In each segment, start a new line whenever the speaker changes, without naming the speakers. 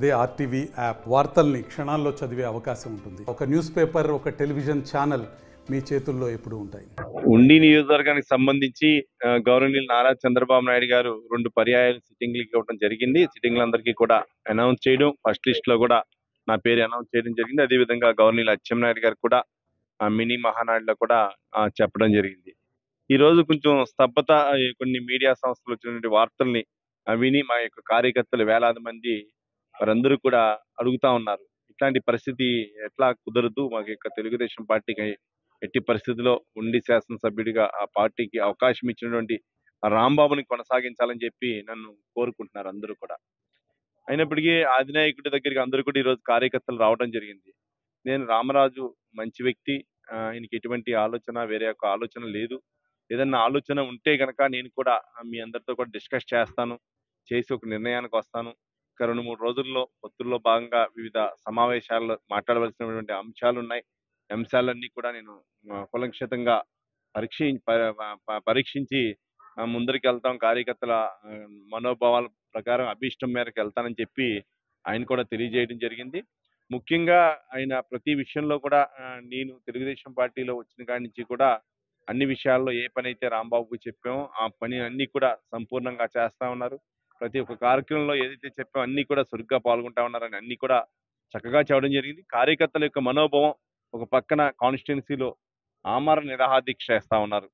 అదే RTV app వార్తల్ని క్షణాల్లో చదివే అవకాశం ఉంటుంది ఒక న్యూస్ పేపర్ ఒక టెలివిజన్ ఛానల్ మీ చేతుల్లో ఎప్పుడూ ఉంటాయి
ఉండి నియోజకవర్గానికి సంబంధించి ఆ, గౌరవనీయులు నారా చంద్రబాబు నాయుడు గారు రెండు పర్యాయాలు సిట్టింగ్లకి ఇవ్వడం జరిగింది సిట్టింగ్లందరికీ కూడా అనౌన్స్ చేయడం ఫస్ట్ లిస్ట్ లో కూడా నా పేరు అనౌన్స్ చేయడం జరిగింది అదే విధంగా గవర్నీలు అచ్చెన్నాయుడు గారు కూడా ఆ, మినీ మహానాడులో కూడా ఆ, చెప్పడం జరిగింది ఈ రోజు కొంచెం స్తబ్దత ఆ, కొన్ని మీడియా సంస్థలు వచ్చినటువంటి వార్తల్ని ఆ, విని మా యొక్క కార్యకర్తలు వేలాది మంది వారందరూ కూడా అడుగుతా ఉన్నారు ఇట్లాంటి పరిస్థితి ఎట్లా కుదరదు మాకు యొక్క తెలుగుదేశం పార్టీకి ఎట్టి పరిస్థితిలో ఉండి శాసనసభ్యుడిగా ఆ పార్టీకి అవకాశం ఇచ్చినటువంటి ఆ రాంబాబుని కొనసాగించాలని చెప్పి నన్ను కోరుకుంటున్నారు అందరూ కూడా అయినప్పటికీ అధినాయకుడి దగ్గరికి అందరూ కూడా ఈరోజు కార్యకర్తలు రావడం జరిగింది నేను రామరాజు మంచి వ్యక్తి ఆ, ఆయనకి ఎటువంటి ఆలోచన వేరే యొక్క ఆలోచన లేదు ఏదన్నా ఆలోచన ఉంటే గనక నేను కూడా ఆ, మీ అందరితో కూడా డిస్కస్ చేస్తాను చేసి ఒక నిర్ణయానికి వస్తాను ఒక రెండు మూడు రోజుల్లో పొత్తుల్లో భాగంగా వివిధ సమావేశాల్లో మాట్లాడవలసినటువంటి అంశాలు ఉన్నాయి అంశాలన్నీ కూడా నేను ఆ, కులంక్షితంగా పరీక్ష ప- ప- పరీక్షించి ఆ, ముందరికి వెళ్తాం కార్యకర్తల ఆ, మనోభావాల ప్రకారం అభీష్టం మేరకు వెళ్తానని చెప్పి ఆయన కూడా తెలియజేయడం జరిగింది ముఖ్యంగా ఆయన ప్రతి విషయంలో కూడా ఆ, నేను తెలుగుదేశం పార్టీలో వచ్చిన కాడి నుంచి కూడా అన్ని విషయాల్లో ఏ పని అయితే రాంబాబుకు చెప్పామో ఆ పని అన్ని కూడా సంపూర్ణంగా చేస్తా ఉన్నారు ప్రతి ఒక్క కార్యక్రమంలో ఏదైతే చెప్పామో అన్ని కూడా చురుగ్గా పాల్గొంటా ఉన్నారని అన్ని కూడా చక్కగా చెప్పడం జరిగింది కార్యకర్తల యొక్క మనోభావం ఒక పక్కన కాన్స్టిట్యున్సీలో ఆమరణ నిరాహాదీక్ష చేస్తా ఉన్నారు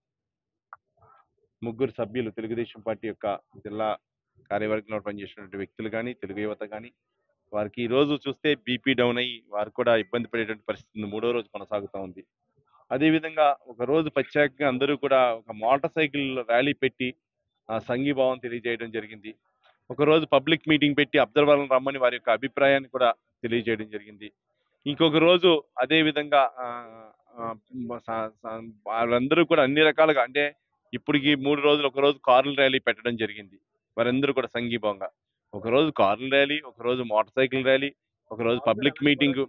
ముగ్గురు సభ్యులు తెలుగుదేశం పార్టీ యొక్క జిల్లా కార్యవర్గంలో పనిచేసినటువంటి వ్యక్తులు కానీ తెలుగు యువత కానీ వారికి ఈ రోజు చూస్తే బీపీ డౌన్ అయ్యి వారు కూడా ఇబ్బంది పడేటువంటి పరిస్థితి ఉంది. మూడో రోజు కొనసాగుతా ఉంది అదేవిధంగా ఒక రోజు ప్రత్యేకంగా అందరూ కూడా ఒక మోటార్ సైకిల్ ర్యాలీ పెట్టి ఆ, సంఘీభావం తెలియజేయడం జరిగింది ఒక రోజు పబ్లిక్ మీటింగ్ పెట్టి అబ్జర్వర్లను రమ్మని వారి యొక్క అభిప్రాయాన్ని కూడా తెలియజేయడం జరిగింది ఇంకొక రోజు అదే విధంగా ఆ, ఆ, స- స- వాళ్ళందరూ కూడా అన్ని రకాలుగా అంటే ఇప్పటికి మూడు రోజులు ఒక రోజు కార్ల ర్యాలీ పెట్టడం జరిగింది వారందరూ కూడా సంఘీభావంగా ఒక రోజు కార్ల ర్యాలీ ఒక రోజు మోటార్ సైకిల్ ర్యాలీ ఒక రోజు పబ్లిక్ మీటింగ్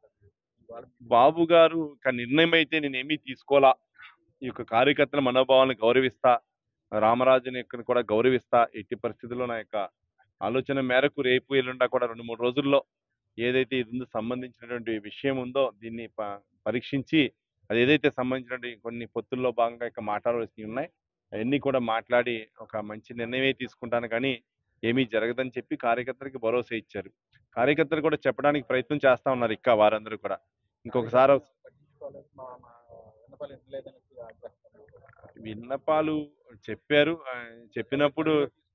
బాబు గారు ఒక నిర్ణయం అయితే నేను ఏమీ తీసుకోవాలా ఈ యొక్క కార్యకర్తల మనోభావాలను గౌరవిస్తా రామరాజుని యొక్క కూడా గౌరవిస్తా ఎట్టి పరిస్థితుల్లో నా యొక్క ఆలోచన మేరకు రేపు ఎల్లుండా కూడా రెండు మూడు రోజుల్లో ఏదైతే ఇది ఉందో సంబంధించినటువంటి విషయం ఉందో దీన్ని ప- పరీక్షించి అది ఏదైతే సంబంధించినటువంటి కొన్ని పొత్తుల్లో భాగంగా ఇక మాట్లాడవలసినవి ఉన్నాయి అవన్నీ కూడా మాట్లాడి ఒక మంచి నిర్ణయమే తీసుకుంటాను కానీ ఏమీ జరగదని చెప్పి కార్యకర్తలకు భరోసా ఇచ్చారు కార్యకర్తలు కూడా చెప్పడానికి ప్రయత్నం చేస్తా ఉన్నారు ఇంకా వారందరూ కూడా ఇంకొకసారి విన్నపాలు చెప్పారు ఆ, చెప్పినప్పుడు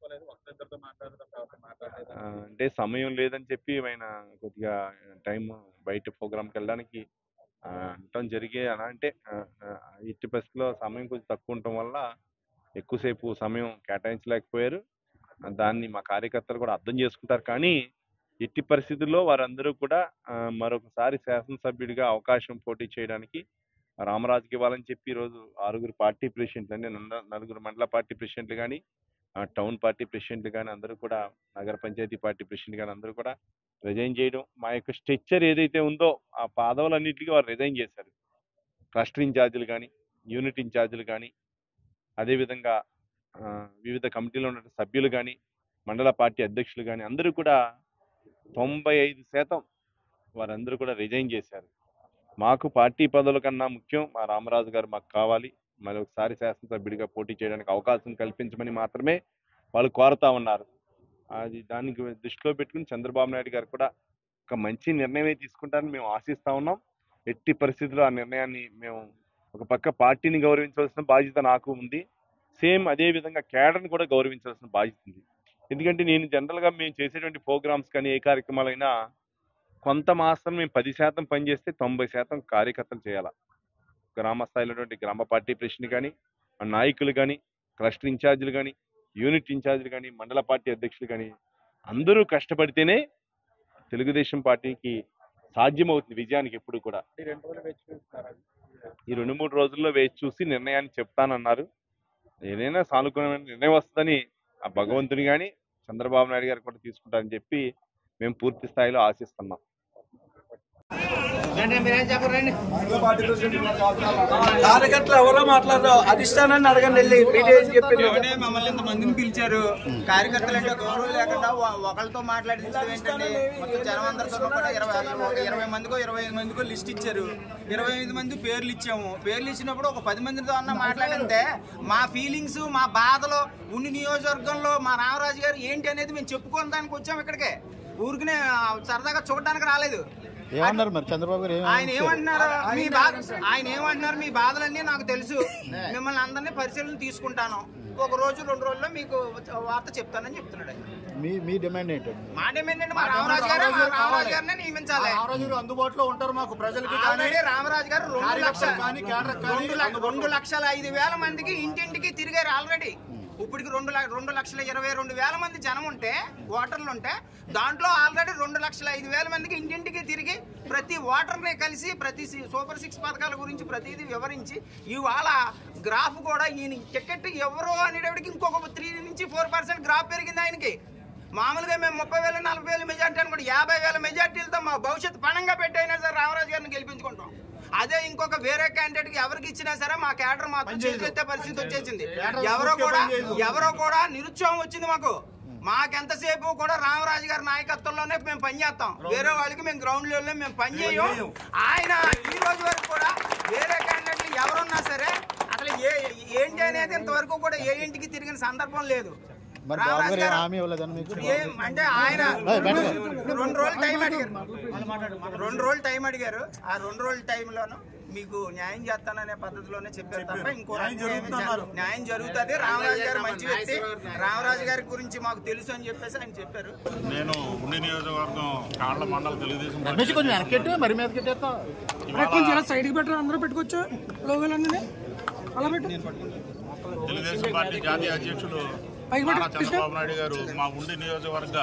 ఆ, అంటే సమయం లేదని చెప్పి ఆయన కొద్దిగా టైం బయట ప్రోగ్రామ్కి వెళ్ళడానికి ఆ, అనటం జరిగే అలా అంటే ఆ, ఆ, ఇట్టి పరిస్థితిలో సమయం కొంచెం తక్కువ ఉండటం వల్ల ఎక్కువసేపు సమయం కేటాయించలేకపోయారు ఆ, దాన్ని మా కార్యకర్తలు కూడా అర్థం చేసుకుంటారు కానీ ఎట్టి పరిస్థితుల్లో వారందరూ కూడా ఆ, మరొకసారి శాసనసభ్యుడిగా అవకాశం పోటీ చేయడానికి రామరాజుకి ఇవ్వాలని చెప్పి ఈరోజు ఆరుగురు పార్టీ ప్రెసిడెంట్లు అంటే నన్న- నలుగురు మండల పార్టీ ప్రెసిడెంట్లు కానీ టౌన్ పార్టీ ప్రెసిడెంట్లు కానీ అందరూ కూడా నగర పంచాయతీ పార్టీ ప్రెసిడెంట్ కానీ అందరూ కూడా రిజైన్ చేయడం మా యొక్క స్ట్రక్చర్ ఏదైతే ఉందో ఆ పదవులన్నింటికి వారు రిజైన్ చేశారు క్లస్టర్ ఇన్ఛార్జీలు కానీ యూనిట్ ఇన్ఛార్జీలు కానీ అదేవిధంగా ఆ, వివిధ కమిటీలో ఉన్న సభ్యులు కానీ మండల పార్టీ అధ్యక్షులు కానీ అందరూ కూడా తొంభై ఐదు శాతం వారందరూ కూడా రిజైన్ చేశారు మాకు పార్టీ పదవుల కన్నా ముఖ్యం మా రామరాజు గారు మాకు కావాలి మరి ఒకసారి శాసనసభ్యుడిగా పోటీ చేయడానికి అవకాశం కల్పించమని మాత్రమే వాళ్ళు కోరుతా ఉన్నారు అది దానికి దృష్టిలో పెట్టుకుని చంద్రబాబు నాయుడు గారు కూడా ఒక మంచి నిర్ణయమే తీసుకుంటారని మేము ఆశిస్తా ఉన్నాం ఎట్టి పరిస్థితుల్లో ఆ నిర్ణయాన్ని మేము ఒక పక్క పార్టీని గౌరవించవలసిన బాధ్యత నాకు ఉంది సేమ్ అదే విధంగా కేడర్ని కూడా గౌరవించాల్సిన బాధ్యత ఉంది ఎందుకంటే నేను జనరల్గా మేము చేసేటువంటి ప్రోగ్రామ్స్ కానీ ఏ కార్యక్రమాలైనా కొంత మాత్రం మేము పది శాతం పనిచేస్తే తొంభై శాతం కార్యకర్తలు చేయాలి గ్రామ స్థాయిలో ఉన్నటువంటి గ్రామ పార్టీ ప్రెసిడెంట్ కానీ ఆ నాయకులు కానీ క్లస్టర్ ఇన్ఛార్జీలు కానీ యూనిట్ ఇన్ఛార్జీలు కానీ మండల పార్టీ అధ్యక్షులు కానీ అందరూ కష్టపడితేనే తెలుగుదేశం పార్టీకి సాధ్యమవుతుంది విజయానికి ఎప్పుడు కూడా ఈ రెండు మూడు రోజుల్లో వేచి చూసి నిర్ణయాన్ని చెప్తానన్నారు ఏదైనా సానుకూలమైన నిర్ణయం వస్తుందని ఆ భగవంతుని కానీ చంద్రబాబు నాయుడు గారు కూడా తీసుకుంటారని చెప్పి మేము పూర్తి స్థాయిలో ఆశిస్తున్నాం
కార్యకర్తలు ఎవరో మాట్లాడరు అధిష్టానాన్ని అడగండి వెళ్ళి మీడియా ఏం చెప్పింది
ఏమంటే మమ్మల్ని ఇంత మందిని పిలిచారు కార్యకర్తలు అంటే గౌరవం లేకుండా ఒ- ఒకళ్ళతో మాట్లాడించడం ఏంటండి మొత్తం జనం అందరితో కూడా ఇరవై ఒక ఇరవై మందికో ఇరవై ఐదు మందికో లిస్ట్ ఇచ్చారు ఇరవై ఐదు మంది పేర్లు ఇచ్చాము పేర్లు ఇచ్చినప్పుడు ఒక పది మందితో అన్న మాట్లాడితే మా ఫీలింగ్స్ మా బాధలు ఉన్ని నియోజకవర్గంలో మా రామరాజు గారు ఏంటి అనేది మేము చెప్పుకోవడానికి వచ్చాము ఇక్కడికే ఊరికనే ఆ, సరదాగా చూడడానికి రాలేదు
ఏమన్నారు మరి చంద్రబాబు గారు
ఆయన ఏమంటున్నారు మీ బాధ ఆయన ఏమంటున్నారు మీ బాధలన్నీ నాకు తెలుసు మిమ్మల్ని అందరినీ పరిశీలన తీసుకుంటాను ఒక రోజు రెండు రోజుల్లో మీకు వార్త చెప్తానని చెప్తున్నాడు ఆయన.
మీ మీ డిమాండ్ ఏంటండి
మా డిమాండ్ ఏంటంటే మా రామరాజు గారు మా రామరాజు గారిని నియమించాలి
అందుబాటులో ఉంటారు మాకు ప్రజలకి
ఆల్రెడీ రామరాజు గారు రెండు లక్షల
కానీ, కేడర్ కానీ
రెండు లక్ష- రెండు లక్షల ఐదు వేల మందికి ఇంటింటికి తిరిగారు ఆల్రెడీ ఇప్పటికి రెండు ల- రెండు లక్షల ఇరవై రెండు వేల మంది జనం ఉంటే ఓటర్లు ఉంటే దాంట్లో ఆల్రెడీ రెండు లక్షల ఐదు వేల మందికి ఇంటింటికి తిరిగి ప్రతి ఓటర్ని కలిసి ప్రతి సి- సూపర్ సిక్స్ పథకాల గురించి ప్రతిదీ వివరించి ఇవాళ గ్రాఫ్ కూడా ఈయన టికెట్ ఎవరో అనేటప్పటికి ఇంకొక త్రీ నుంచి ఫోర్ పర్సెంట్ గ్రాఫ్ పెరిగింది ఆయనకి మామూలుగా మేము ముప్పై వేల నలభై వేల మెజార్టీ అనుకుంటే యాభై వేల మెజార్టీలతో మా భవిష్యత్తు పణంగా పెట్టైనా సరే రామరాజు గారిని గెలిపించుకుంటాం అదే ఇంకొక వేరే క్యాండిడేట్ కి ఎవరికి ఇచ్చినా సరే మా క్యాడర్ మాత్రం చేసే పరిస్థితి వచ్చేసింది ఎవరో కూడా ఎవరో కూడా నిరుత్సాహం వచ్చింది మాకు మాకెంతసేపు కూడా రామరాజు గారి నాయకత్వంలోనే మేము పనిచేస్తాం వేరే వాళ్ళకి మేము గ్రౌండ్ లెవెల్లో మేము పని చేయం ఆయన ఈ రోజు వరకు కూడా వేరే క్యాండిడేట్లు ఎవరున్నా సరే అసలు ఏ ఏంటి అనేది ఇంతవరకు కూడా ఏ ఇంటికి తిరిగిన సందర్భం లేదు
మరి బాబు
రామరాజు
గారు ఏం
గారు
హామీ ఇవ్వలేదని మీకు
ఏం అంటే ఆయన
ఏయ్, బయటకు.
రెండు రోజులు టైం అడిగారు రెండు రోజులు టైం అడిగారు ఆ రెండు రోజుల టైంలోను మీకు న్యాయం చేస్తాననే పద్ధతిలోనే చెప్పారు తప్ప ఇంకో రకంగా ఏమీ జరగదు. న్యాయం జరుగుతుంది రామరాజు గారు మంచి వ్యక్తి రామరాజు గారి గురించి మాకు తెలుసు అని చెప్పేసి ఆయన చెప్పారు
నేను ఉండి నియోజకవర్గం కాళ్ళ మండల తెలుగుదేశం
రమేష్ కొంచెం వెనకెట్టు మరి మీద కెట్టేస్తా
ఇవాళ
సైడ్కి పెట్టరు అందరూ పెట్టుకోవచ్చు లోగోలన్నీ అలా పెట్టు
తెలుగుదేశం పార్టీ జాతీయ అధ్యక్షులు
పైకి పెట్టు,
నారా చంద్రబాబు నాయుడు గారు మా ఉండి నియోజకవర్గ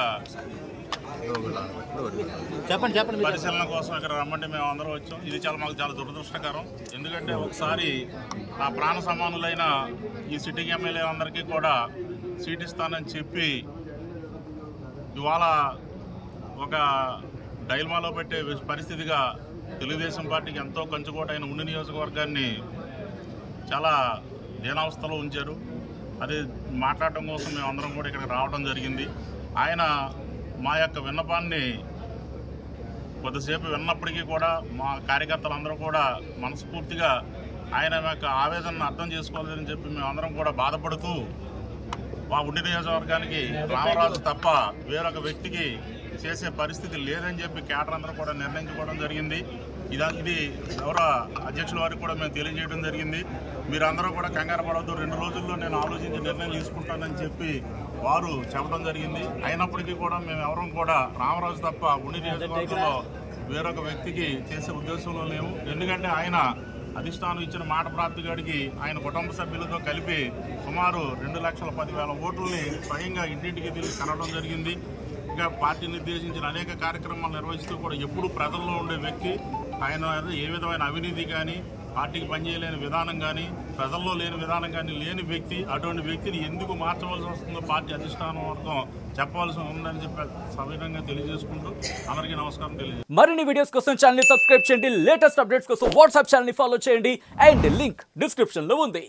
చెప్పండి చెప్పండి మీరు.
పరిశీలన కోసం ఇక్కడ రమ్మంటే మేము అందరం వచ్చాం ఇది చాలా మాకు చాలా దురదృష్టకరం ఎందుకంటే ఒకసారి నా ప్రాణ సమానులైన ఈ సిట్టింగ్ ఎమ్మెల్యే అందరికీ కూడా సీట్ ఇస్తానని చెప్పి ఇవాళ ఒక డైల్మాలో పెట్టే పరిస్థితిగా తెలుగుదేశం పార్టీకి ఎంతో కంచుకోటైన ఉండి నియోజకవర్గాన్ని చాలా దీనావస్థలో ఉంచారు అది మాట్లాడటం కోసం మేము అందరం కూడా ఇక్కడికి రావడం జరిగింది ఆయన మా యొక్క విన్నపాన్ని కొద్దిసేపు విన్నప్పటికీ కూడా మా కార్యకర్తలందరూ కూడా మనస్ఫూర్తిగా ఆయన యొక్క ఆవేదనను అర్థం చేసుకోలేదని చెప్పి మేము అందరం కూడా బాధపడుతూ మా ఉండి నియోజకవర్గానికి రామరాజు తప్ప వేరొక వ్యక్తికి చేసే పరిస్థితి లేదని చెప్పి కేటర్ అందరూ కూడా నిర్ణయించుకోవడం జరిగింది ఇదా ఇది గౌరవ అధ్యక్షుల వారికి కూడా మేము తెలియజేయడం జరిగింది మీరందరూ కూడా కంగారు పడవద్దు రెండు రోజుల్లో నేను ఆలోచించి నిర్ణయం తీసుకుంటానని చెప్పి వారు చెప్పడం జరిగింది అయినప్పటికీ కూడా మేము ఎవరం కూడా రామరాజు తప్ప ఉండి నియోజకవర్గంలో వేరొక వ్యక్తికి చేసే ఉద్దేశంలో లేవు ఎందుకంటే ఆయన అధిష్టానం ఇచ్చిన మాట ప్రాప్తిగాడికి ఆయన కుటుంబ సభ్యులతో కలిపి సుమారు రెండు లక్షల పదివేల ఓట్లని స్వయంగా ఇంటింటికి తిరిగి కనడం జరిగింది ఇంకా పార్టీ నిర్దేశించిన అనేక కార్యక్రమాలు నిర్వహిస్తూ కూడా ఎప్పుడు ప్రజల్లో ఉండే వ్యక్తి ఆయన ఏ విధమైన అవినీతి కానీ పార్టీకి పనిచేయలేని విధానం కానీ ప్రజల్లో లేని విధానం కానీ లేని వ్యక్తి అటువంటి వ్యక్తిని ఎందుకు మార్చవలసి వస్తుందో పార్టీ అధిష్టానం వర్గం చెప్పవలసి ఉందని చెప్పి సవినంగా తెలియజేసుకుంటూ అందరికీ నమస్కారం తెలియజేస్తాను
మరిన్ని వీడియోస్ కోసం ఛానల్ సబ్స్క్రైబ్ చేయండి లేటెస్ట్ అప్డేట్స్ కోసం వాట్సాప్ ఛానల్ ఫాలో చేయండి అండ్ లింక్ డిస్క్రిప్షన్ లో ఉంది